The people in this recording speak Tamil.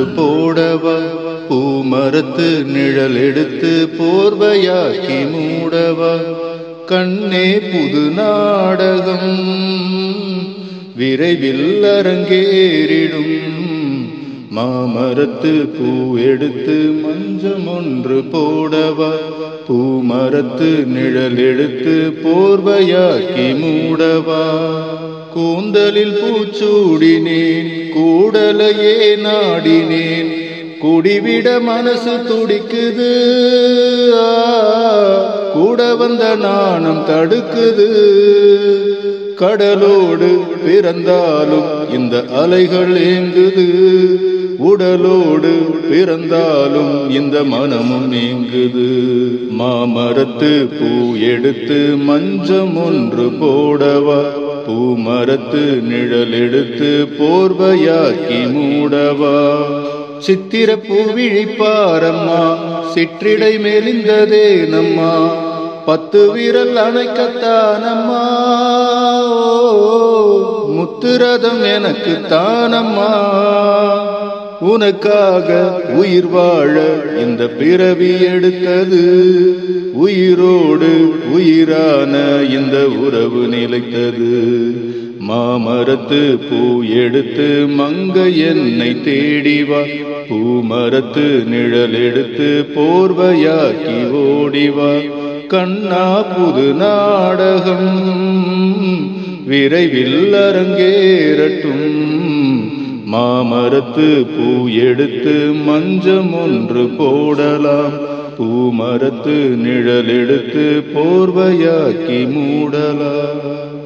ஒன்று போடவா பூமரத்து நிழல் எடுத்து போர்வையாக்கி மூடவா கண்ணே புது நாடகம் விரைவில் அரங்கேறிடும் மாமரத்து பூ எடுத்து மஞ்சம் ஒன்று போடவா பூமரத்து நிழல் எடுத்து போர்வையாக்கி மூடவா கூந்தலில் பூச்சூடினேன் கூடலையே நாடினேன் குடிவிட மனசு துடிக்குது ஆ, கூட வந்த நாணம் தடுக்குது கடலோடு பிறந்தாலும் இந்த அலைகள் ஏங்குது உடலோடு பிறந்தாலும் இந்த மனமும் நீங்குது மாமரத்து பூ எடுத்து மஞ்சம் ஒன்று போடவா பூமரத்து நிழல் எடுத்து போர்வையாக்கி மூடவா சித்திர பூவிழிப்பாரம்மா சிற்றிடை மெலிந்ததே நம்மா பத்து விரல் அணைக்கத்தானம்மா முத்துரதம் எனக்கு தானம்மா உனக்காக உயிர் வாழ இந்த பிறவி எடுத்தது உயிரோடு உயிரான இந்த உறவு நிலைத்தது மாமரத்து பூ எடுத்து மங்க என்னை தேடிவா பூமரத்து நிழல் எடுத்து போர்வையாக்கி ஓடிவா கண்ணா புது நாடகம் விரைவில் அரங்கேறட்டும் மாமரத்து பூ எடுத்து மஞ்சம் ஒன்று போடலாம் பூமரத்து நிழல் எடுத்து போர்வையாக்கி மூடலாம்